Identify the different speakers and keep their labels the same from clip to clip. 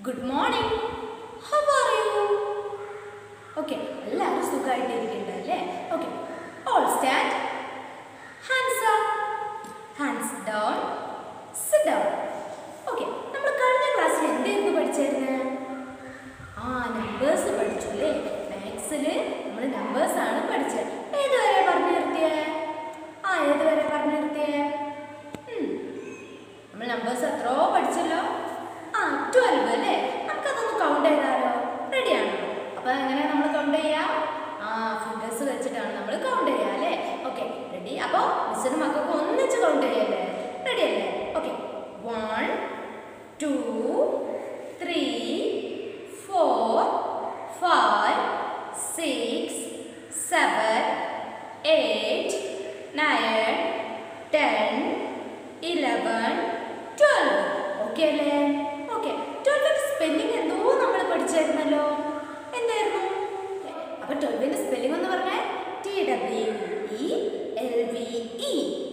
Speaker 1: Good morning how are you okay എല്ലാവരും സുഖമായിട്ടിരിക്കുന്നുണ്ട് അല്ലേ okay all stand hands up hands down sit down okay നമ്മൾ കഴിഞ്ഞ ക്ലാസ്സിൽ എന്തായിരുന്നു പഠിച്ചിരുന്നത് ആ നമ്പേഴ്സ് പഠിച്ചു അല്ലേ മാത്സിൽ നമ്മൾ നമ്പേഴ്സ് ആണ് പഠിച്ചത് ഏതുവരെ പറഞ്ഞു നിർത്തിയേ ആ ഏതുവരെ പറഞ്ഞു നിർത്തിയേ ഉം. നമ്മൾ നമ്പേഴ്സ് എത്രയോ പഠിച്ചല്ലോ ആ ട്വൽവ് അല്ലേ നമുക്കതൊന്ന് കൗണ്ട് ചെയ്താലോ റെഡിയാണോ അപ്പോൾ എങ്ങനെ നമ്മൾ കൗണ്ട് ചെയ്യാം ആ ഫിംഗേഴ്സ് വെച്ചിട്ടാണ് നമ്മൾ കൗണ്ട് ചെയ്യുക അല്ലേ ഓക്കെ റെഡി അപ്പോൾ മിസ്സിന് മക്കൾക്ക് ഒന്നിച്ച് കൗണ്ട് ചെയ്യല്ലേ റെഡി അല്ലേ okay one two three four five six seven eight nine ten eleven twelve okay അല്ലേ ഓക്കെ ട്വൽവിൻ്റെ സ്പെല്ലിംഗ് എന്തോ നമ്മൾ പഠിച്ചായിരുന്നല്ലോ എന്തായിരുന്നു അപ്പൊ ട്വൽവിൻ്റെ സ്പെല്ലിംഗ് എന്ന് പറഞ്ഞാൽ T W E L V E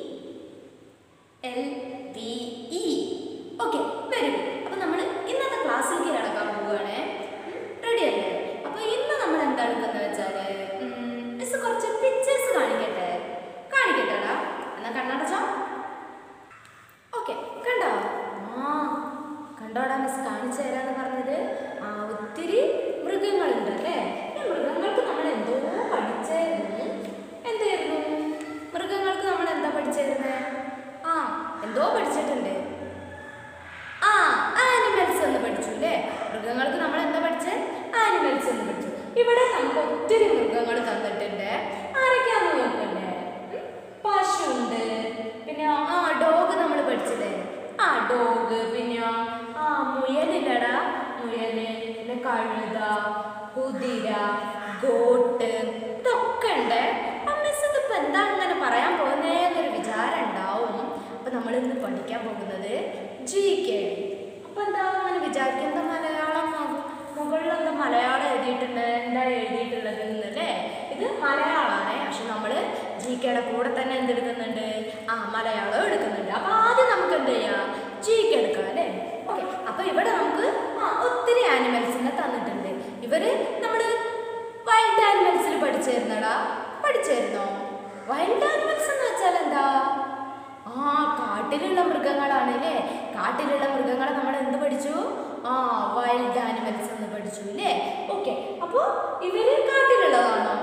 Speaker 1: L V E okay വരും അപ്പൊ നമ്മൾ ഇന്നത്തെ ക്ലാസ്സിലേക്ക് കിടക്കാൻ പോവുകയാണേ റെഡി അല്ലേ അപ്പൊ ഇന്ന് നമ്മൾ എന്താ എടുക്കുന്നത് വെച്ചാല് മിസ് കുറച്ച് പിക്ചേഴ്സ് കാണിക്കട്ടെ കാണിക്കട്ടെടാ എന്നാ കണ്ണടച്ചോ ഓക്കെ കണ്ടോ ആ കണ്ടോടാ മിസ് കാണിച്ചു തരാന്ന് പറഞ്ഞത് ആ ഒത്തിരി മൃഗങ്ങളുണ്ട് അല്ലേ ഈ മൃഗങ്ങൾക്ക് നമ്മൾ എന്തോ പഠിച്ചായിരുന്നു എന്തായിരുന്നു മൃഗങ്ങൾക്ക് നമ്മൾ എന്താ പഠിച്ചായിരുന്നേ ആ എന്തോ പഠിച്ചിട്ടുണ്ട് ആ ആനിമൽസ് എന്ന് പഠിച്ചു അല്ലേ മൃഗങ്ങൾക്ക് നമ്മൾ എന്താ പഠിച്ചത് ആനിമൽസ് എന്ന് പഠിച്ചു ഇവിടെ നമുക്ക് ഒത്തിരി മൃഗങ്ങൾ തന്നിട്ടുണ്ട് ആരൊക്കെയാന്ന് നോക്കണ്ടേ ഉം? പശുണ്ട് പിന്നെ ആ ഡോഗ് നമ്മൾ പഠിച്ചില്ലേ ആ ഡോഗ് പിന്നെ ആ മുയലില്ലടാ മുയല് പിന്നെ കഴുത കുതിര ഗോട്ട് ഇതൊക്കെ ഉണ്ട് മിസ് ഇതിപ്പോ എന്താ അങ്ങനെ പറയാൻ പോകുന്നേന്നൊരു വിചാരം ഉണ്ടാവും അപ്പൊ നമ്മൾ ഇന്ന് പഠിക്കാൻ പോകുന്നത് ജി കെ അപ്പൊ എന്താ അങ്ങനെ വിചാരിക്കുന്നത് മലയാളം മു- മുകളിൽ എന്താ മലയാളം എഴുതിയിട്ടുണ്ട് എന്താ എഴുതിയിട്ടുള്ളത് എന്നല്ലേ ഇത് മലയാളമാണ് പക്ഷെ നമ്മൾ ജി കെയുടെ കൂടെ തന്നെ എന്തെടുക്കുന്നുണ്ട് ആ മലയാളം എടുക്കുന്നുണ്ട് അപ്പൊ ആദ്യം നമുക്ക് എന്ത് ചെയ്യാം ജി കെ എടുക്കാം അല്ലേ ഓക്കെ അപ്പൊ ഇവിടെ നമുക്ക് ആ ഒത്തിരി ആനിമൽസിനെ തന്നിട്ടുണ്ട് ഇവര് നമ്മൾ വൈൽഡ് ആനിമൽസിൽ പഠിച്ചിരുന്നടാ പഠിച്ചിരുന്നോ വൈൽഡ് ആനിമൽസ് എന്ന് വെച്ചാൽ എന്താ ആ കാട്ടിലുള്ള മൃഗങ്ങളാണ് അല്ലേ കാട്ടിലുള്ള മൃഗങ്ങളെ നമ്മൾ എന്ത് പഠിച്ചു ആ വൈൽഡ് ആനിമൽസ് എന്ന് പഠിച്ചു അല്ലേ ഓക്കെ അപ്പോൾ ഇവര് കാട്ടിലുള്ളതാണോ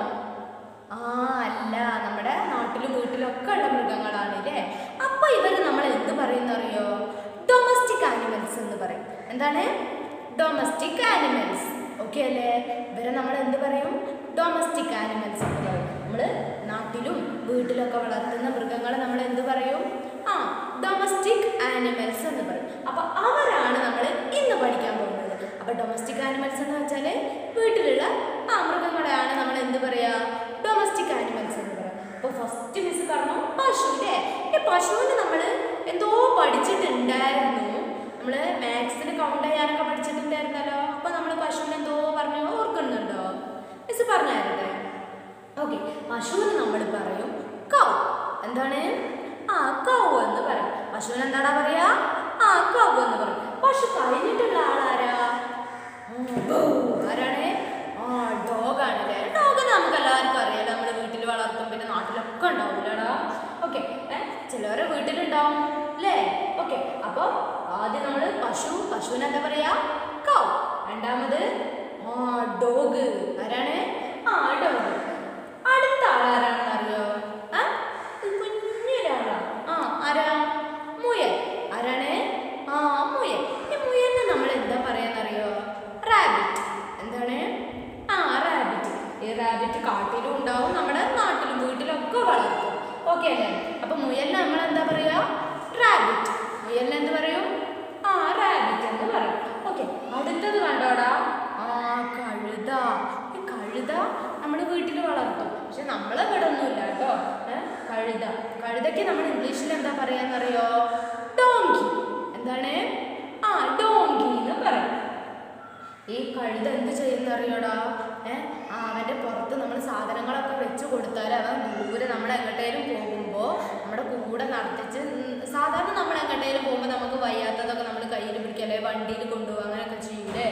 Speaker 1: ആ അല്ല നമ്മുടെ നാട്ടിലും വീട്ടിലും ഒക്കെ ഉള്ള മൃഗങ്ങളാണ് അല്ലേ അപ്പൊ ഇവര് നമ്മൾ എന്ത് പറയുന്ന അറിയോ ഡൊമസ്റ്റിക് ആനിമൽസ് എന്ന് പറയും എന്താണ് ഡൊമസ്റ്റിക് ആനിമൽസ് ഓക്കെ അല്ലേ ഇവരെ നമ്മൾ എന്ത് പറയും ഡൊമസ്റ്റിക് ആനിമൽസ് എന്ന് പറയും നമ്മൾ നാട്ടിലും വീട്ടിലൊക്കെ വളർത്തുന്ന മൃഗങ്ങളെ നമ്മൾ എന്ത് പറയും ആ ഡൊമസ്റ്റിക് ആനിമൽസ് എന്ന് പറയും അപ്പൊ അവരാണ് നമ്മൾ ഇന്ന് പഠിക്കാൻ പോകുന്നത് അപ്പൊ ഡൊമസ്റ്റിക് ആനിമൽസ് എന്ന് വെച്ചാൽ വീട്ടിലുള്ള ആ മൃഗങ്ങളെയാണ് നമ്മൾ എന്ത് പറയാ ഡൊമസ്റ്റിക് ആനിമൽസ് എന്ന് പറയാം അപ്പൊ ഫസ്റ്റ് മിസ് പറഞ്ഞു പശു അല്ലേ ഈ പശുവിന് നമ്മൾ എന്തോ പഠിച്ചിട്ടുണ്ടായിരുന്നു നമ്മൾ മാത്സിന് കൗണ്ട് ചെയ്യാനൊക്കെ പഠിച്ചിട്ടുണ്ടായിരുന്നല്ലോ അപ്പൊ നമ്മൾ പശുവിന് എന്തോ പറഞ്ഞു ഓർക്കുന്നുണ്ടോ മിസ് പറഞ്ഞു തരട്ടെ ഓക്കെ പശുവിന് നമ്മൾ പറയും കൗ എന്താണ് ആ കൗ എന്ന് പറയും പശുവിന് എന്താടാ പറയാ ആ കൗ എന്ന് പറയും പശു കഴിഞ്ഞിട്ടുള്ള ആളാരാ ഉം, ബൗ. ആരാണ് ആ ഡോഗാണ് അല്ലേ ഡോഗ് നമുക്ക് എല്ലാവർക്കും അറിയാലോ നമ്മൾ വീട്ടിൽ വളർത്തും പിന്നെ നാട്ടിലൊക്കെ ഉണ്ടാവില്ലടാ ഓക്കെ ചിലവരെ വീട്ടിലുണ്ടാവും അല്ലേ ഓക്കെ അപ്പോൾ ആദ്യം നമ്മൾ പശു പശുവിന് എന്താ പറയാ കൗ രണ്ടാമത് ആ ഡോഗ് ആരാണ് ആ ഡോഗ് അടുത്ത ആളാരാണെന്ന് അറിയോ ആ ഇത് കുഞ്ഞൊരാളാ ആ ആരാ മുയൽ ആരാണ് ആ മുയൽ ഈ മുയലിന് നമ്മൾ എന്താ പറയാന്നറിയോ റാബിറ്റ് എന്താണ് ആ റാബിറ്റ് ഈ റാബിറ്റ് കാട്ടിലും ഉണ്ടാവും നമ്മുടെ നാട്ടിലും വീട്ടിലും ഒക്കെ വളർത്തും ഓക്കെ അല്ലേ അപ്പൊ മുയലിന് നമ്മൾ എന്താ പറയാ റാബിറ്റ് മുയലിന് എന്ത് പറയും ആ റാബിറ്റ് എന്ന് പറയും ഓക്കെ അടുത്തത് കണ്ടോടാ ആ കഴുത ഈ കഴുത നമ്മുടെ വീട്ടിൽ വളർത്തും പക്ഷെ നമ്മളെ ഇവിടെ ഒന്നുമില്ല കേട്ടോ ഏ? കഴുത കഴുതയ്ക്ക് നമ്മൾ ഇംഗ്ലീഷിൽ എന്താ പറയാന്നറിയോ ഡോങ്കി എന്താണ് ആ ഡോങ്കി എന്ന് പറയും ഈ കഴുത എന്ത് ചെയ്യുന്ന അറിയോടാ ഏ ആ അവൻ്റെ പുറത്ത് നമ്മൾ സാധനങ്ങളൊക്കെ വെച്ച് കൊടുത്താൽ അവൻ ദൂരെ നമ്മൾ എങ്ങോട്ടേലും പോകുമ്പോൾ നമ്മുടെ കൂടെ നടത്തിച്ച് ഉം, സാധാരണ നമ്മൾ എങ്ങോട്ടേലും പോകുമ്പോൾ നമുക്ക് വയ്യാത്തതൊക്കെ നമ്മൾ കയ്യിൽ പിടിക്കല്ലേ വണ്ടിയിൽ കൊണ്ടുപോകുക അങ്ങനെയൊക്കെ ചെയ്യൂലേ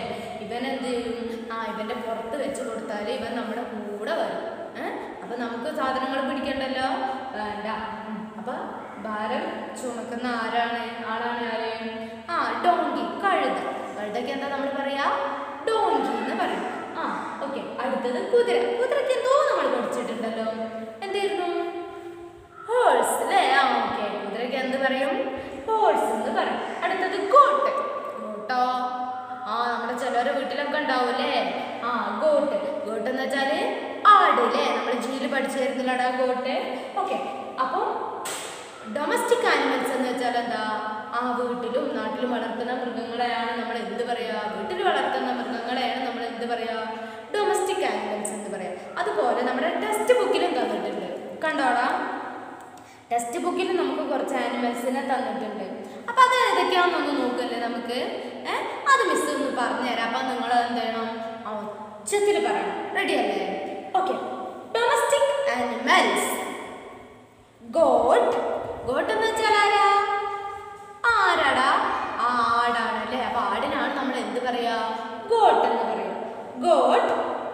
Speaker 1: വെച്ച് കൊടുത്താൽ ഇവൻ നമ്മുടെ കൂടെ വരും ഏഹ് അപ്പൊ നമുക്ക് സാധനങ്ങൾ പിടിക്കണ്ടല്ലോ വേണ്ട ഉം. അപ്പൊ ഭാരം ചുമക്കുന്ന ആരാണ് ആളാണ് ആര് ആ ഡോങ്കി കഴുത കഴുതയ്ക്ക് എന്താ നമ്മൾ പറയാ ഡോങ്കി എന്ന് പറയും ആ ഓക്കെ അടുത്തത് കുതിര കുതിരയ്ക്ക് എന്തോ നമ്മൾ പഠിച്ചിട്ടുണ്ടല്ലോ എന്തായിരുന്നു ഹോഴ്സ് അല്ലേ ആ ഓക്കെ കുതിരയ്ക്ക് എന്ത് പറയും ഹോഴ്സ് എന്ന് പറയും അടുത്തത് ഗോട്ട് ഗോട്ടോ ആ നമ്മുടെ ചിലവരുടെ വീട്ടിലൊക്കെ ഉണ്ടാവൂലേ ആ ഗോട്ട് ഗോട്ട് എന്ന് വെച്ചാല് ആട് അല്ലേ നമ്മൾ ജിയിൽ പഠിച്ചിരുന്നില്ലടാ ഗോട്ട് ഓക്കെ അപ്പോൾ ഡൊമസ്റ്റിക് ആനിമൽസ് എന്ന് വെച്ചാൽ എന്താ ആ വീട്ടിലും നാട്ടിലും വളർത്തുന്ന മൃഗങ്ങളെയാണ് നമ്മൾ എന്ത് പറയാ വീട്ടിൽ വളർത്തുന്ന മൃഗങ്ങളെയാണ് നമ്മൾ എന്ത് പറയാ ഡൊമസ്റ്റിക് ആനിമൽസ് എന്ന് പറയാം അതുപോലെ നമ്മുടെ ടെക്സ്റ്റ് ബുക്കിലും തന്നിട്ടുണ്ട് കണ്ടോടാ ടെക്സ്റ്റ് ബുക്കിൽ നമുക്ക് കുറച്ച് ആനിമൽസിനെ തന്നിട്ടുണ്ട് അപ്പൊ അത് ഏതൊക്കെയാണെന്നൊന്ന് നോക്കല്ലേ നമുക്ക് ഏഹ് അത് മിസ് ഒന്ന് പറഞ്ഞുതരാം അപ്പൊ നിങ്ങൾ എന്ത് ചെയ്യണം ആ ഒച്ചത്തിൽ പറയണം റെഡി അല്ലേ okay domestic animals goat goat എന്ന് വെച്ചാൽ ആരാ ആരാടാ ആടാണ് അല്ലേ അപ്പൊ ആടിനാണ് നമ്മൾ എന്ത് പറയാ ഗോട്ട് എന്ന് പറയാ ഗോട്ട്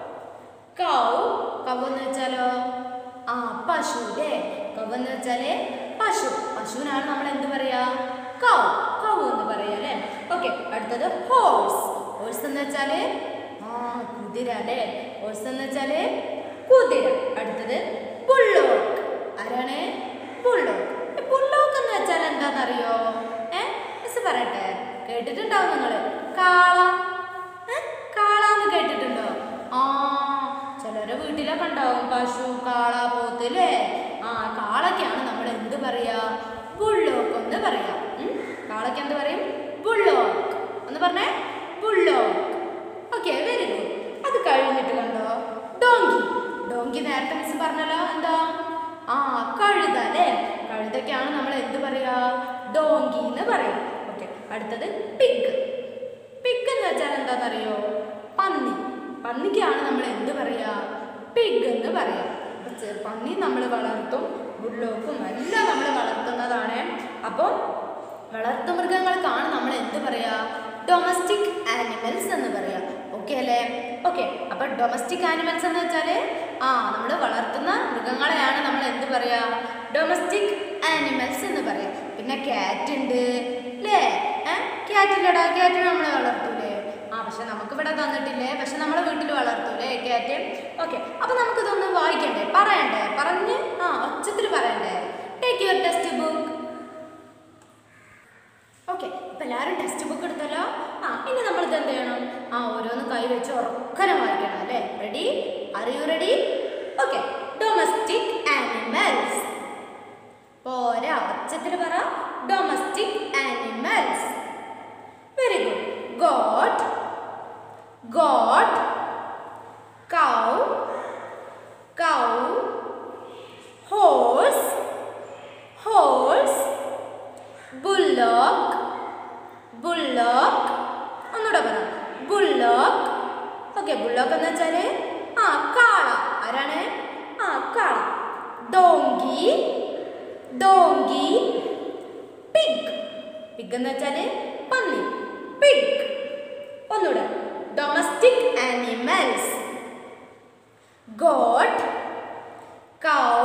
Speaker 1: കൗ കൗ എന്ന് വെച്ചാലോ ആ പശു അല്ലേ കൗ എന്ന് വെച്ചാല് പശു പശുവിനാണ് നമ്മൾ എന്ത് പറയാ കൗ കൗ എന്ന് പറയാ അല്ലേ ഓക്കെ അടുത്തത് ഹോഴ്സ് ഹോഴ്സ് എന്ന് വെച്ചാല് ആ കുതിര അല്ലേ ഹോഴ്സ് എന്ന് വെച്ചാല് കുതിര അടുത്തത് ബുള്ളോക്ക് ആരാണ് ബുള്ളോക്ക് ബുള്ളോക്ക് എന്ന് വെച്ചാൽ എന്താണെന്നറിയോ ഏ മിസ് പറയട്ടെ കേട്ടിട്ടുണ്ടാവും നിങ്ങള് കാള ഏ? കാള എന്ന് കേട്ടിട്ടുണ്ടോ ആ ചിലരെ വീട്ടിലൊക്കെ ഉണ്ടാവും പശു കാള പോത്ത് അല്ലേ ആ കാളയ്ക്കാണ് നമ്മൾ എന്ത് പറയാ ബുള്ളോക്ക് എന്ന് പറയാ ഉം? കാളയ്ക്ക് എന്ത് പറയും ബുള്ളോക്ക് ഒന്ന് പറഞ്ഞേ ബുള്ളോക്ക് ഓക്കെ വെരി ഗുഡ് അത് കഴിഞ്ഞിട്ട് കണ്ടോ ഡോങ്കി ഡോങ്കി നേരത്തെ മിസ് പറഞ്ഞല്ലോ എന്താ ആ കഴുത അല്ലേ കഴുതയ്ക്കാണ് നമ്മൾ എന്ത് പറയാ ഡോങ്കി എന്ന് പറയും ഓക്കെ അടുത്തത് പിഗ് പിഗ് എന്ന് വെച്ചാൽ എന്താണെന്നറിയോ പന്നി പന്നിക്കാണ് നമ്മൾ എന്ത് പറയാ പിഗ് എന്ന് പറയാം അപ്പൊ ചെ- പന്നി നമ്മൾ വളർത്തും ബുള്ളോക്കും എല്ലാം നമ്മൾ വളർത്തുന്നതാണ് അപ്പോൾ വളർത്തുമൃഗങ്ങൾക്കാണ് നമ്മൾ എന്ത് പറയാ ഡൊമസ്റ്റിക് ആനിമൽസ് എന്ന് പറയാ ഓക്കെ അല്ലേ ഓക്കെ അപ്പൊ ഡൊമസ്റ്റിക് ആനിമൽസ് എന്ന് വെച്ചാല് ആ നമ്മൾ വളർത്തുന്ന മൃഗങ്ങളെയാണ് നമ്മൾ എന്ത് പറയാ ഡൊമസ്റ്റിക് ആനിമൽസ് എന്ന് പറയാ പിന്നെ ക്യാറ്റ് ഉണ്ട് അല്ലേ ക്യാറ്റ് ഇല്ലടാ ക്യാറ്റ് നമ്മൾ വളർത്തൂലേ ആ പക്ഷെ നമുക്ക് ഇവിടെ തന്നിട്ടില്ലേ പക്ഷെ നമ്മളെ വീട്ടിൽ വളർത്തൂലേ ക്യാറ്റ് ഓക്കെ അപ്പൊ നമുക്കിതൊന്ന് വായിക്കണ്ടേ പറയണ്ടേ പറഞ്ഞ് ആ ഒച്ചത്തിൽ പറയണ്ടേ take your text book okay ഇപ്പൊ എല്ലാവരും ടെക്സ്റ്റ് ബുക്ക് എടുത്തല്ലോ ആ ഇനി നമ്മൾ ഇത് എന്ത് ചെയ്യണം ആ ഓരോന്ന് കൈ വെച്ച് ഉറക്കനെ വായിക്കണം അല്ലേ ready are you ready okay domestic animals പോരാ ഒച്ചത്തിൽ പറ domestic animals very good goat goat cow cow horse horse bullock bullock ഒന്നുകൂടെ പറ ബുള്ളോക്ക് ഓക്കെ ബുള്ളോക്ക് എന്ന് വെച്ചാല് ആ കാള ആരാണ് ആ കാള ഡോങ്കി ഡോങ്കി പിഗ് പിഗ് എന്ന് വെച്ചാല് പന്നി പിഗ് ഒന്നുകൂടെ domestic animals goat cow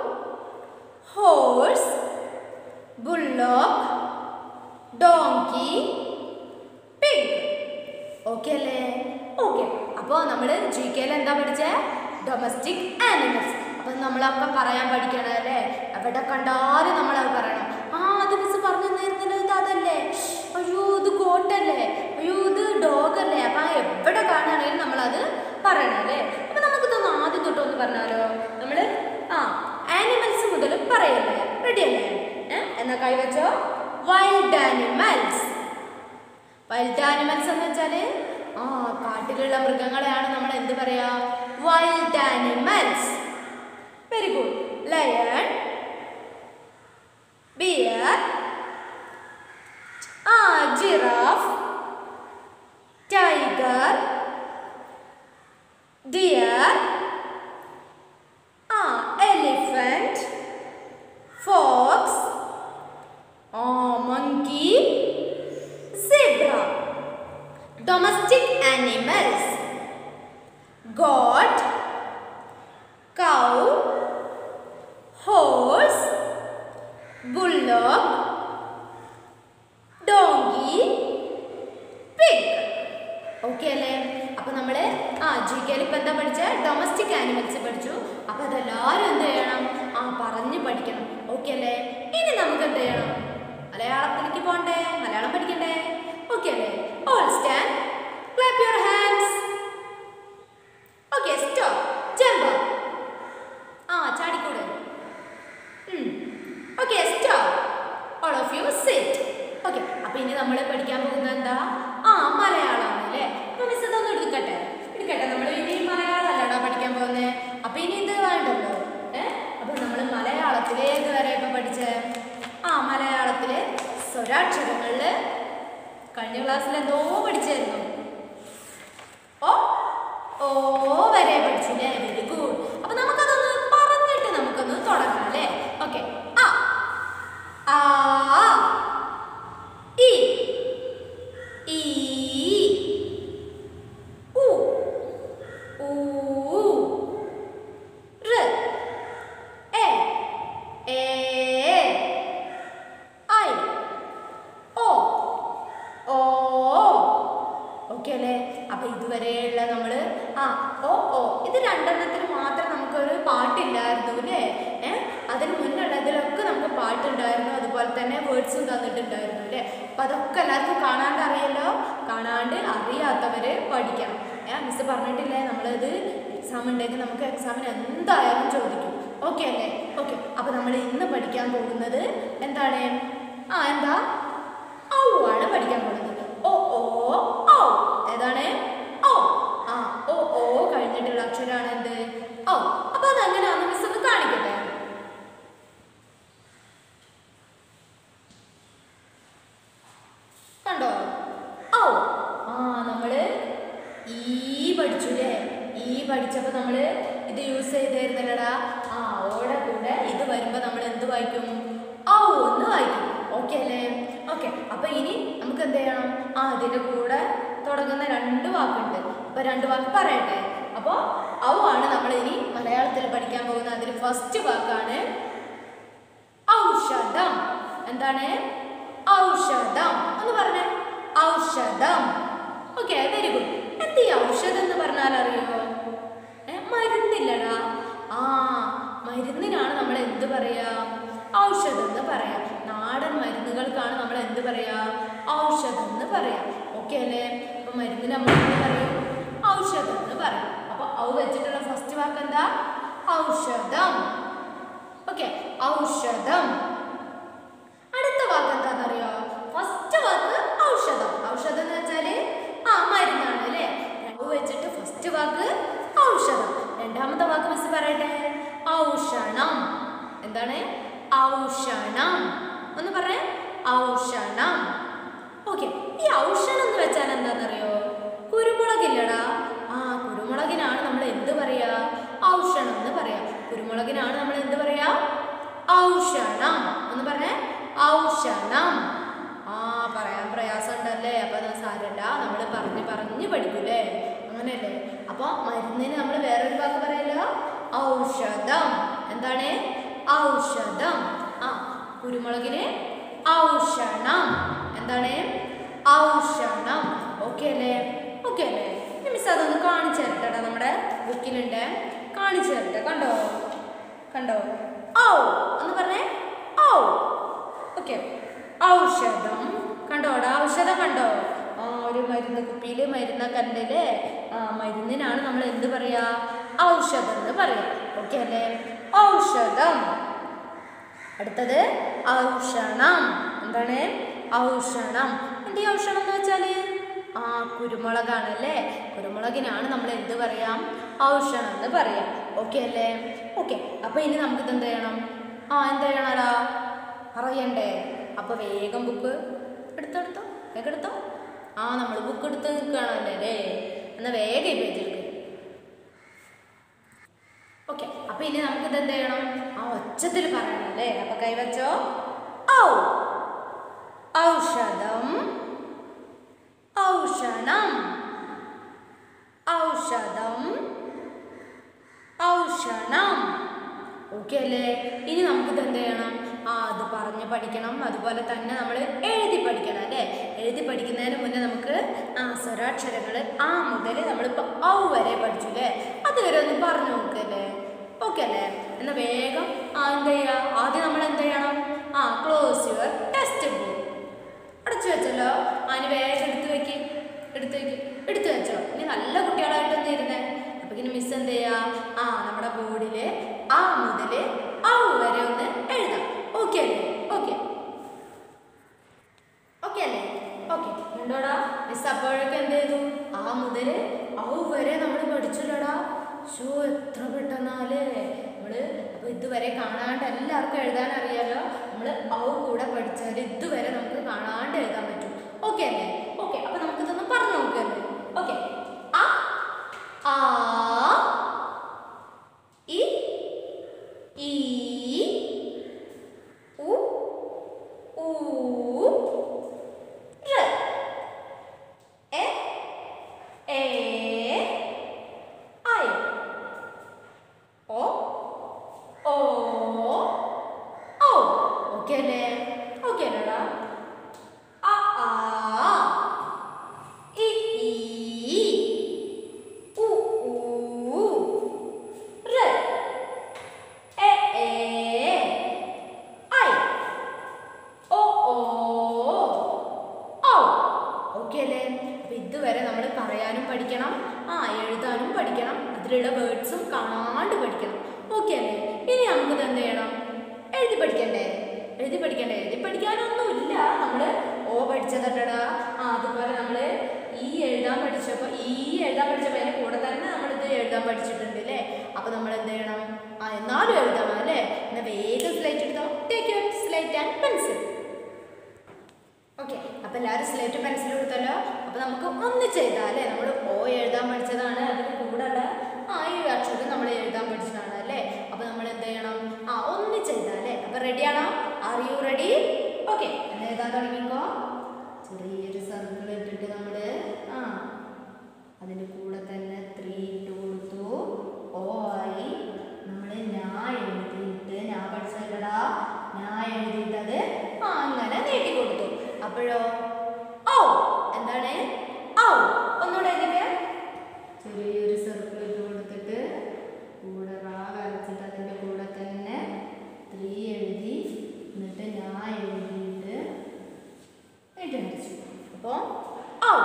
Speaker 1: horse bullock donkey pig okay അല്ലേ ഓക്കെ അപ്പോൾ നമ്മൾ ജി കെയിൽ എന്താ പഠിച്ചേ ഡൊമസ്റ്റിക് ആനിമൽസ് അപ്പം നമ്മളൊക്കെ പറയാൻ പഠിക്കണം അല്ലേ എവിടെ കണ്ടാലും നമ്മളത് പറയണം ആ അത് മിസ് പറഞ്ഞു തന്നിരുന്നല്ലോ ഇത് അതല്ലേ അയ്യോ ഇത് ഗോട്ടല്ലേ അയ്യോ ഇത് ഡോഗ് അല്ലേ അപ്പം എവിടെ കാണുകയാണെങ്കിലും നമ്മളത് പറയണം അല്ലേ അപ്പം നമുക്കിതൊന്ന് ആദ്യം തൊട്ടൊന്ന് പറഞ്ഞാലോ നമ്മൾ ആ ആനിമൽസ് മുതൽ പറയല്ലേ റെഡി അല്ലേ ഏ? എന്നാ കൈവച്ചോ വൈൽഡ് ആനിമൽസ് വൈൽഡ് ആനിമൽസ് എന്ന് വെച്ചാല് ആ കാട്ടിലുള്ള മൃഗങ്ങളെയാണ് നമ്മൾ എന്ത് പറയാ wild animals very good lion bear ആ ജിറാഫ് ടൈഗർ ഡിയർ ആ എലിഫന്റ് ഫോക്സ് ആ monkey zebra domestic animals goat cow horse bullock donkey pig okay അല്ലേ അപ്പൊ നമ്മള് ആ ജി കെയിൽ ഇപ്പൊ എന്താ പഠിച്ച ഡൊമസ്റ്റിക് ആനിമൽസ് പഠിച്ചു അപ്പൊ അതെല്ലാവരും എന്ത് ചെയ്യണം ആ പറഞ്ഞ് പഠിക്കണം ഓക്കെ അല്ലേ ഇനി നമുക്ക് എന്ത് ചെയ്യണം മലയാളത്തിലേക്ക് പോണ്ടേ മലയാളം പഠിക്കണ്ടേ ഓക്കെ അല്ലേ all stand clap your hands okay stop jump ആ ചാടിക്കൂട് okay stop all of you sit okay അപ്പൊ ഇനി നമ്മൾ പഠിക്കാൻ പോകുന്നത് എന്താ ആ മലയാളമാണ് അല്ലേ അപ്പൊ മിസ് ഇതൊന്നും എടുക്കട്ടെ എടുക്കട്ടെ നമ്മൾ ഇനി മലയാളം അല്ലടാ പഠിക്കാൻ പോകുന്നത് അപ്പൊ ഇനി ഇത് വേണ്ടല്ലോ ഏ അപ്പൊ നമ്മൾ മലയാളത്തിലെ ഏത് വരെ ഇപ്പൊ പഠിച്ചേ ആ മലയാളത്തിലെ സ്വരാക്ഷരങ്ങളില് കഴിഞ്ഞ ക്ലാസ്സിൽ എന്തോ പഠിച്ചായിരുന്നു ഓ ഓ വരെ പഠിച്ചില്ലേ വെരി ഗുഡ് അപ്പൊ നമുക്കതൊന്ന് പറഞ്ഞിട്ട് നമുക്കൊന്ന് തുടങ്ങാം അല്ലേ ഓക്കെ ആ ആ ഇ ഈ ഉ ഊ ഋ എ ഏ ഐ ഓ ഓ ഓക്കെ അല്ലേ അപ്പൊ ഇതുവരെയുള്ള നമ്മള് ആ ഓ ഓ ഇത് രണ്ടെണ്ണത്തിന് മാത്രം നമുക്കൊരു പാട്ടില്ലായിരുന്നു അല്ലേ ഏ അതിന് മുന്നുള്ളതിലൊക്കെ നമുക്ക് പാട്ടുണ്ടായിരുന്നു അതുപോലെ തന്നെ വേർഡ്സും തന്നിട്ടുണ്ടായിരുന്നു അല്ലേ അപ്പൊ അതൊക്കെ എല്ലാവർക്കും കാണാണ്ട് അറിയല്ലോ കാണാണ്ട് അറിയാത്തവര് പഠിക്കണം ഏ മിസ് പറഞ്ഞിട്ടില്ലേ നമ്മളിത് എക്സാം ഉണ്ടെങ്കിൽ നമുക്ക് എക്സാമിന് എന്തായാലും ചോദിക്കും ഓക്കെ അല്ലേ ഓക്കെ അപ്പൊ നമ്മൾ ഇന്ന് പഠിക്കാൻ പോകുന്നത് എന്താണ് ആ എന്താ ഔ ആണ് പഠിക്കാൻ പോകുന്നത് ഓ ഓ ഔ ഏതാണ് ഓ ആ ഓ ഓ കഴിഞ്ഞിട്ടുള്ള അക്ഷരമാണ് എന്ത് ഓ അപ്പൊ അതെങ്ങനെയാണെന്ന് മിസ് ഒന്ന് കാണിക്കട്ടെ കണ്ടോ ഔ ആ നമ്മള് ഈ പഠിച്ചുല്ലേ ഈ പഠിച്ചപ്പോ നമ്മള് ഇത് യൂസ് ചെയ്തായിരുന്നല്ലടാ ആ ഓടെ കൂടെ ഇത് വരുമ്പോ നമ്മൾ എന്ത് വായിക്കും ഔ എന്ന് വായിക്കും ഓക്കെ അല്ലേ ഓക്കെ അപ്പൊ ഇനി നമുക്ക് എന്ത് ചെയ്യണം ആ അതിന്റെ കൂടെ തുടങ്ങുന്ന രണ്ട് വാക്കുണ്ട് അപ്പൊ രണ്ട് വാക്ക് പറയട്ടെ അപ്പോ ഔ ആണ് നമ്മൾ ഇനി മലയാളത്തിൽ പഠിക്കാൻ പോകുന്ന അതിൽ ഫസ്റ്റ് വാക്കാണ് ഔഷധം എന്താണ് ഔഷധം ഒന്ന് പറഞ്ഞേ ഔഷധം ഓക്കെ വെരി ഗുഡ് എന്ത് ഈ ഔഷധം എന്ന് പറഞ്ഞാൽ അറിയോ ഏ, മരുന്നില്ലടാ ആ മരുന്നിനാണ് നമ്മൾ എന്ത് പറയാ ഔഷധം എന്ന് പറയാം നാടൻ മരുന്നുകൾക്കാണ് നമ്മൾ എന്ത് പറയാ ഔഷധം എന്ന് പറയാം ഓക്കെ അല്ലേ അപ്പൊ മരുന്നിന് നമ്മൾ എന്ത് പറയും ഔഷധം എന്ന് പറയും അപ്പൊ ഔ വെച്ചിട്ടുള്ള ഫസ്റ്റ് വാക്ക് എന്താ ഔഷധം ഓക്കെ ഔഷധം അടുത്ത വാക്ക് എന്താണെന്നറിയോ ഫസ്റ്റ് വാക്ക് ഔഷധം ഔഷധം എന്ന് വെച്ചാല് ആ മരുന്നാണ് അല്ലേ ഔ വെച്ചിട്ട് ഫസ്റ്റ് വാക്ക് ഔഷധം രണ്ടാമത്തെ വാക്ക് മിസ് പറയട്ടെ ഔഷണം എന്താണ് ഔഷണം ഒന്ന് പറഞ്ഞേ ഔഷണം ഓക്കെ ഈ ഔഷണം എന്ന് വെച്ചാൽ എന്താണെന്നറിയോ കുരുമുളകില്ലടാ ആ കുരുമുളകിനാണ് നമ്മൾ എന്ത് പറയാ ഔഷണം എന്ന് പറയാ കുരുമുളകിനാണ് നമ്മൾ എന്ത് പറയാ ഔഷണം എന്ന് പറഞ്ഞേ ഔഷണം ആ പറയാൻ പ്രയാസം ഉണ്ടല്ലേ അപ്പൊ അത് സാരല്ല നമ്മൾ പറഞ്ഞ് പറഞ്ഞ് പഠിക്കൂലേ അങ്ങനെയല്ലേ അപ്പൊ മരുന്നിന് നമ്മൾ വേറൊരു വാക്ക് പറയല്ലോ ഔഷധം എന്താണ് ഔഷധം ആ കുരുമുളകിന് ഔഷണം എന്താണ് ഔഷണം ഓക്കെ അല്ലേ ഓക്കെ അല്ലേ ഇനി മിസ് അതൊന്ന് കാണിച്ചു തരട്ടെടാ നമ്മുടെ ബുക്കിലുണ്ട് കാണിച്ചു തരട്ടെ കണ്ടോ കണ്ടോ ഔ എന്ന് പറഞ്ഞേ ഔ ഓക്കെ ഔഷധം കണ്ടോടാ ഔഷധം കണ്ടോ ആ ഒരു മരുന്ന് കുപ്പിയിൽ മരുന്ന് കണ്ടില്ലേ ആ മരുന്നിനാണ് നമ്മൾ എന്ത് പറയാ ഔഷധം എന്ന് പറയാം ഓക്കെ അല്ലേ ഔഷധം അടുത്തത് ഔഷണം എന്താണ് ഔഷണം എന്ത് ഈ ഔഷണം എന്ന് വെച്ചാല് ആ കുരുമുളകാണ് അല്ലേ കുരുമുളകിനാണ് നമ്മൾ എന്ത് പറയാം ഔഷണം എന്ന് പറയാം ഓക്കെ അല്ലേ ഓക്കെ അപ്പൊ ഇനി നമുക്ക് ഇത് എന്ത് ചെയ്യണം ആ എന്ത് ചെയ്യണടാ പറയണ്ടേ അപ്പൊ വേഗം ബുക്ക് എടുത്തെടുത്തോ വേഗം എടുത്തോ ആ നമ്മൾ ബുക്ക് എടുത്ത് നിൽക്കുകയാണല്ലേ അല്ലേ എന്നാ വേഗം ഈ പേജ് എടുക്കും ഓക്കെ അപ്പൊ ഇനി നമുക്ക് ഇത് എന്ത് ചെയ്യണം ആ ഒച്ചത്തിൽ പറയണം അല്ലേ അപ്പൊ കൈവച്ചോ ഔ ഔഷധം ഔഷണം ഔഷധം ഓക്കെ അല്ലേ ഇനി നമുക്കിത് എന്ത് ചെയ്യണം ആ അത് പറഞ്ഞ് പഠിക്കണം അതുപോലെ തന്നെ നമ്മൾ എഴുതി പഠിക്കണം അല്ലേ എഴുതി പഠിക്കുന്നതിന് മുന്നേ നമുക്ക് ആ സ്വരാക്ഷരങ്ങൾ ആ മുതൽ നമ്മളിപ്പോൾ ഔ വരെ പഠിച്ചു അല്ലേ അതുവരെ ഒന്ന് പറഞ്ഞു നോക്കല്ലേ ഓക്കെ അല്ലേ എന്നാൽ വേഗം ആ എന്ത് ചെയ്യുക ആദ്യം നമ്മൾ എന്ത് ചെയ്യണം ആ ക്ലോസ് യുവർ ടെക്സ്റ്റ് ബുക്ക് അടച്ചു വെച്ചല്ലോ അതിന് വേഗം എടുത്തു വെക്ക് എടുത്തു വെക്ക് എടുത്തു വെച്ചോ ഇനി നല്ല കുട്ടികളായിട്ട് ഒന്ന് ഇരുന്നേ അപ്പൊ ഇനി മിസ് എന്ത് ചെയ്യാ ആ നമ്മുടെ ബോർഡിൽ ആ മുതൽ ആ വരെ ഒന്ന് എഴുതാം ഓക്കെ അല്ലേ ഓക്കെ ഓക്കെ അല്ലേ ഓക്കെ കണ്ടോടാ മിസ് അപ്പോഴൊക്കെ എന്ത് ചെയ്തു ആ മുതൽ ഔ വരെ നമ്മൾ പഠിച്ചില്ലടാ ഷോ എത്ര പെട്ടെന്നാലേ നമ്മള് അപ്പൊ ഇതുവരെ കാണാണ്ട് എല്ലാവർക്കും എഴുതാൻ അറിയാലോ നമ്മൾ ഔ കൂടെ പഠിച്ചാൽ ഇതുവരെ നമുക്ക് കാണാണ്ട് എഴുതാൻ പറ്റും ഓക്കെ അല്ലേ ഓക്കെ അപ്പൊ നമുക്ക് ഇതൊന്ന് പറഞ്ഞു നോക്കല്ലേ ഓക്കെ ആ ആ ഇ ഈ ഉ ഊ റ് എ ഏ ഐ ഓ ഓ ഔ ഓക്കെ അല്ലേ ഓക്കെ അല്ലേടാ അ ആ ഇ ഈ ഉ ഊ റ് എ ഏ ഐ ഓ ഓ ഔ ഓക്കെ അല്ലേ അപ്പൊ ഇതുവരെ നമ്മൾ പറയാനും പഠിക്കണം ആ എഴുതാനും പഠിക്കണം അതിലുള്ള വേർഡ്സും കാണാണ്ട് പഠിക്കണം ഓക്കെ അല്ലേ ഇനി നമുക്കിത് എന്ത് ചെയ്യണം എഴുതി പഠിക്കണ്ടേ എഴുതി പഠിക്കണ്ടേ എഴുതി പഠിക്കാനൊന്നുമില്ല നമ്മൾ ഓ പഠിച്ചതട്ടടാ ആ അതുപോലെ നമ്മൾ ഈ എഴുതാൻ പഠിച്ചപ്പോൾ ഈ എഴുതാൻ പഠിച്ചപ്പോൾ അതിൻ്റെ കൂടെ തന്നെ നമ്മളിത് എഴുതാൻ പഠിച്ചിട്ടുണ്ട് അല്ലേ അപ്പോൾ നമ്മൾ എന്ത് ചെയ്യണം ആ എന്നാലും എഴുതണം അല്ലേ എന്നാൽ വേഗം സ്ലൈറ്റ് എടുത്തോ take your slate and pencil okay അപ്പോൾ എല്ലാവരും സ്ലേറ്റ് പെൻസിൽ എടുത്തല്ലോ അപ്പോൾ നമുക്ക് ഒന്നിച്ച് എഴുതാം അല്ലേ നമ്മൾ ഓ എഴുതാൻ പഠിച്ചതാണ് അതിന് കൂടെയുള്ള ആ ഈ അക്ഷരം നമ്മൾ എഴുതാൻ പഠിച്ചതാണ് അല്ലേ അപ്പോൾ നമ്മൾ എന്ത് ചെയ്യണം ആ ഒന്നിച്ച് എഴുതാം അല്ലേ അപ്പോൾ റെഡിയാണോ ആർ യു റെഡി ഓക്കെ എന്നാൽ എഴുതാൻ തുടങ്ങിക്കോ ചെറിയൊരു സർക്കിൾ ഇട്ടിട്ട് നമ്മൾ ആ അതിൻ്റെ കൂടെ തന്നെ ത്രീ ഇട്ട് കൊടുത്തു ഓ ആയി നമ്മൾ ഞാ എഴുതിയിട്ട് ഞാൻ പഠിച്ചല്ലടാ ഞാൻ എഴുതിയിട്ടത് ആ അങ്ങനെ നീട്ടി കൊടുത്തു അപ്പോഴോ ഔ എന്താണ് ഔ ഒന്നുകൂടെ എഴുതിയ ചെറിയൊരു സർക്കിൾ ഇട്ട് കൊടുത്തിട്ട് കൂടെ റാ വരച്ചിട്ട് അതിൻ്റെ കൂടെ തന്നെ ത്രീ എഴുതി എന്നിട്ട് ഞാൻ എഴുതിയിട്ട് നീട്ടി വരച്ചു അപ്പോൾ ഔ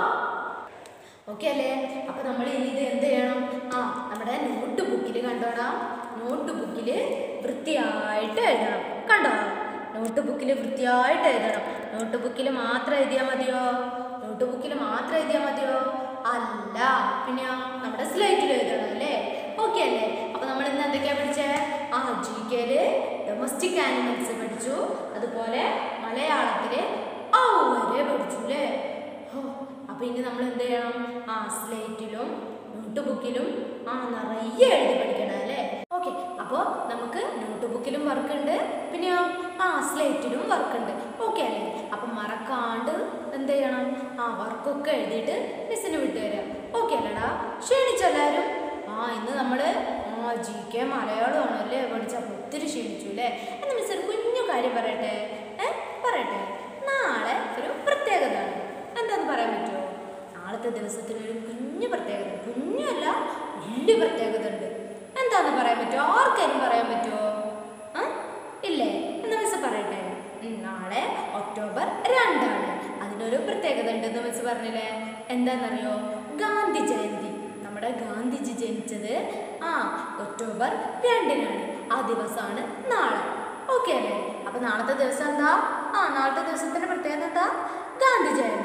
Speaker 1: ഓക്കെ അല്ലേ അപ്പൊ നമ്മൾ ഇനി ഇത് എന്ത് ചെയ്യണം ആ നമ്മുടെ നോട്ട് ബുക്കിൽ കണ്ടോടാ നോട്ട് ബുക്കിൽ വൃത്തിയായിട്ട് എഴുതണം കണ്ടോ നോട്ട് ബുക്കിൽ വൃത്തിയായിട്ട് എഴുതണം നോട്ട് ബുക്കിൽ മാത്രം എഴുതിയാൽ മതിയോ നോട്ട് ബുക്കിൽ മാത്രം എഴുതിയാൽ മതിയോ അല്ല പിന്നെ നമ്മുടെ സ്ലേറ്റിൽ എഴുതണം അല്ലേ ഓക്കെ അല്ലേ അപ്പൊ നമ്മൾ ഇന്ന് എന്തൊക്കെയാ പഠിച്ചേ ആ ജി കെയില് ഡൊമസ്റ്റിക് ആനിമൽസ് പഠിച്ചു അതുപോലെ മലയാളത്തില് ഔ വരെ പഠിച്ചു അല്ലേ ഹോ, അപ്പൊ ഇനി നമ്മൾ എന്ത് ചെയ്യണം ആ സ്ലേറ്റിലും നോട്ട് ബുക്കിലും ആ നിറയെ എഴുതി പഠിക്കണം അല്ലേ ഓക്കെ അപ്പോൾ നമുക്ക് നോട്ട് ബുക്കിലും വർക്ക് ഉണ്ട് പിന്നെ ആ സ്ലേറ്റിലും വർക്ക് ഉണ്ട് ഓക്കെ അല്ലേ അപ്പം മറക്കാണ്ട് എന്ത് ചെയ്യണം ആ വർക്കൊക്കെ എഴുതിയിട്ട് മിസ്സിന് വിട്ടുതരാം ഓക്കെ അല്ലേടാ ക്ഷീണിച്ചെല്ലാവരും ആ ഇന്ന് നമ്മൾ ആ ജി കെ മലയാളമാണ് അല്ലേ പഠിച്ചപ്പോൾ ഒത്തിരി ക്ഷീണിച്ചു അല്ലേ എന്നാൽ മിസ് ഒരു കുഞ്ഞു കാര്യം പറയട്ടെ ഏ പറയട്ടെ നാളെ ഒരു പ്രത്യേകതയാണ് എന്താന്ന് പറയാൻ പറ്റുമോ നാളത്തെ ദിവസത്തിന് ഒരു കുഞ്ഞു പ്രത്യേകത കുഞ്ഞല്ല വലിയ പ്രത്യേകത ഉണ്ട് എന്താന്ന് പറയാൻ പറ്റുമോ ആർക്കാരും പറയാൻ പറ്റുമോ ആ ഇല്ലേ എന്നാ മിസ് പറയട്ടെ ഉം, നാളെ ഒക്ടോബർ രണ്ടാണ് അതിനൊരു പ്രത്യേകത ഉണ്ടെന്ന് മിസ് പറഞ്ഞില്ലേ എന്താണെന്നറിയോ ഗാന്ധി ജയന്തി നമ്മുടെ ഗാന്ധിജി ജനിച്ചത് ആ ഒക്ടോബർ രണ്ടിനാണ് ആ ദിവസമാണ് നാളെ ഓക്കെ അല്ലേ അപ്പൊ നാളത്തെ ദിവസം എന്താ ആ നാളത്തെ ദിവസത്തിന്റെ പ്രത്യേകത എന്താ ഗാന്ധി ജയന്തി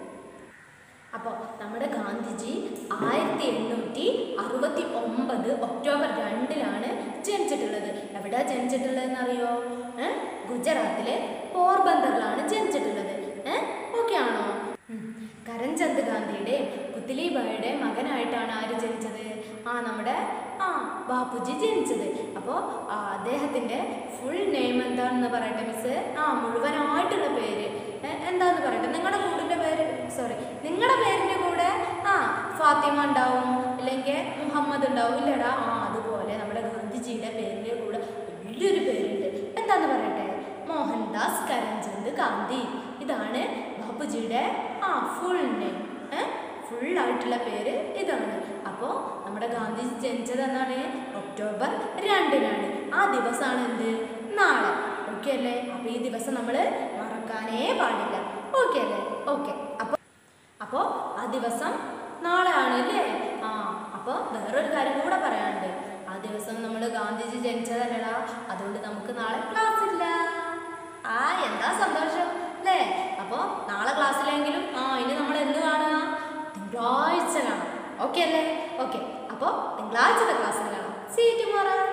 Speaker 1: അപ്പോൾ നമ്മുടെ ഗാന്ധിജി ആയിരത്തി എണ്ണൂറ്റി അറുപത്തി ഒമ്പത് ഒക്ടോബർ രണ്ടിലാണ് ജനിച്ചിട്ടുള്ളത് എവിടെയാ ജനിച്ചിട്ടുള്ളതെന്ന് അറിയോ ഏ? ഗുജറാത്തിലെ പോർബന്തറിലാണ് ജനിച്ചിട്ടുള്ളത് ഏഹ് ഓക്കെ ആണോ ഉം. കരംചന്ദ് ഗാന്ധിയുടെയും പുത്ലിബായിയുടെ മകനായിട്ടാണ് ആര് ജനിച്ചത് ആ നമ്മുടെ ആ ബാപ്പുജി ജനിച്ചത് അപ്പോൾ അദ്ദേഹത്തിൻ്റെ ഫുൾ നെയിം എന്താണെന്ന് പറയട്ടെ മിസ് ആ മുഴുവനായിട്ടുള്ള പേര് ഏ, എന്താന്ന് പറയട്ടെ നിങ്ങളുടെ കൂടിൻ്റെ പേര് സോറി നിങ്ങളുടെ പേരിൻ്റെ കൂടെ ആ ഫാത്തിമ ഉണ്ടാവും അല്ലെങ്കിൽ മുഹമ്മദ് ഉണ്ടാവും ഇല്ലടാ ആ അതുപോലെ നമ്മുടെ ഗാന്ധിജിയുടെ പേരിൻ്റെ കൂടെ എഴുതിയൊരു പേരുണ്ട് എന്താന്ന് പറയട്ടെ മോഹൻദാസ് കരംചന്ദ് ഗാന്ധി ഇതാണ് ബാപ്പുജിയുടെ ആ ഫുൾ നെയിം ഫുൾ ആയിട്ടുള്ള പേര് ഇതാണ് അപ്പോൾ നമ്മുടെ ഗാന്ധിജി ജനിച്ചത് എന്നാണ് ഒക്ടോബർ രണ്ടിനാണ് ആ ദിവസമാണ് എന്ത് നാളെ ഓക്കെ അല്ലേ അപ്പോൾ ഈ ദിവസം നമ്മൾ മറക്കാനേ പാടില്ല ഓക്കെ അല്ലേ ഓക്കെ അപ്പോൾ അപ്പോൾ ആ ദിവസം നാളെ ആണ് അല്ലേ ആ അപ്പോൾ വേറൊരു കാര്യം കൂടെ പറയാനുണ്ട് ആ ദിവസം നമ്മൾ ഗാന്ധിജി ജനിച്ചതല്ലടാ അതുകൊണ്ട് നമുക്ക് നാളെ ക്ലാസ് ഇല്ല ആ എന്താ സന്തോഷം അല്ലേ അപ്പോൾ നാളെ ക്ലാസ്സിലെങ്കിലും ആ ഇനി നമ്മൾ എന്ന് കാണുക തിങ്കളാഴ്ച കാണാം ഓക്കെ അല്ലേ ഓക്കെ അപ്പോൾ തിങ്കളാഴ്ചത്തെ ക്ലാസ്സിൽ കാണാം സീ ടുമോറോ